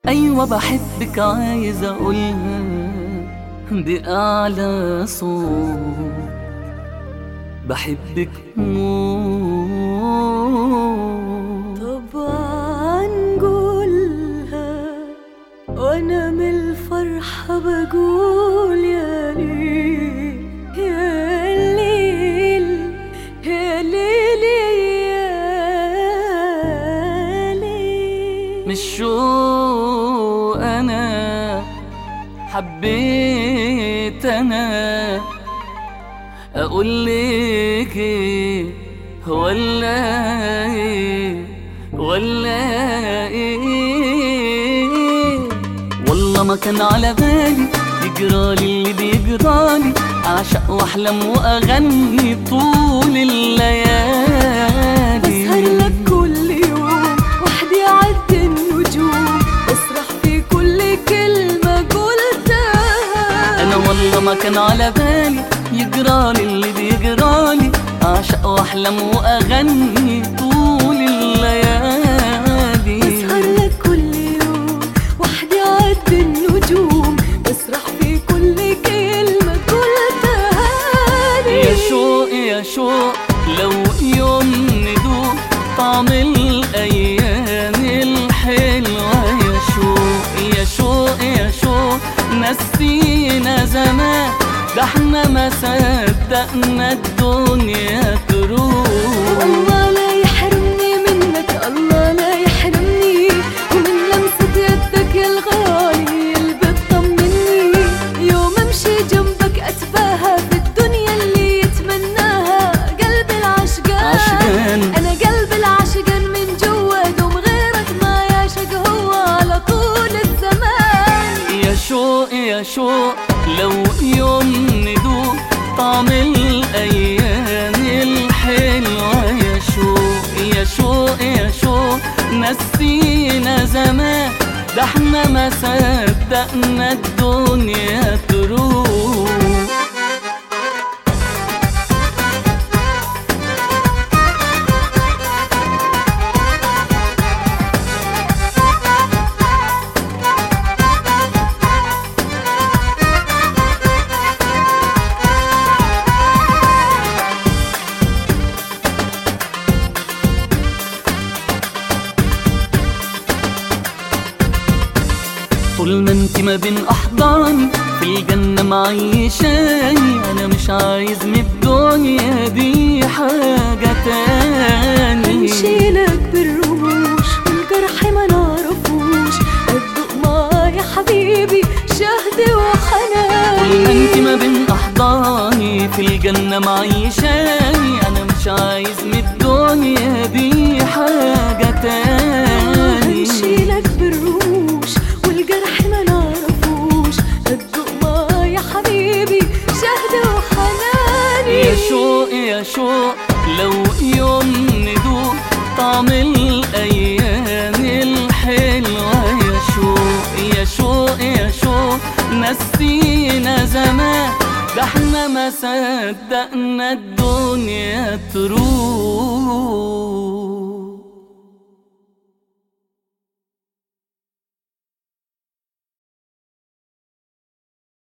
أيوة بحبك عايز أقولها بأعلى صوت بحبك موت طبعا قولها وانا من الفرحة بقول يا ليل يا ليل يا ليل يا ليل مش شو أنا حبيت أنا أقول لك إيه ولا إيه ولا إيه والله ما كان على بالي يجرالي اللي بيجرالي أعشق وأحلم وأغني طول الليالي بسهر لك كل يوم وحدي عد النجوم بسرح في كل كلمة قلتها انا والله ما كان على بالي يجرالي اللي بيجرالي اعشق واحلم واغني طول الليالي بسهر لك كل يوم وحدي عد النجوم بسرح في كل كلمة قلتها لي يا شوق يا شوق لو يوم ندوق طعم الايام الحلوه يا شوق يا شوق يا شوق نسينا زمان ده احنا ما صدقنا الدنيا تروح الله لا يحرمني منك الله لا يحرمني ومن لمسة يدك يا الغالي اللي بتطمني يوم امشي جنبك اتباهى في الدنيا اللي يتمناها قلبي العشقان عشقان. انا قلبي العشقان من جوا دوم غيرك ما يعشق هو على طول الزمان يا شوق يا شوق لو يوم ندوق طعم الأيام الحلوة يا شوق يا شوق يا شوق نسينا زمان ده احنا ما صدقنا الدنيا تروح طول ما انت ما بين احضاني في الجنة معيشاني انا مش عايز من الدنيا دي حاجة تاني نشيلك بالرموش والجرح ما نعرفوش الذوق ما يا حبيبي شهد طول ما وحنان انت ما بين احضاني في الجنة معيشاني انا مش عايز من الدنيا دي حاجة تاني نشيلك بالرموش والجرح ما نعرفوش الذوق ما يا حبيبي شهد وحنان يا شوق يا شوق لو يوم ندوق طعم الأيام الحلوة يا شوق يا شوق يا شوق نسينا زمان ده احنا ما صدقنا الدنيا تروح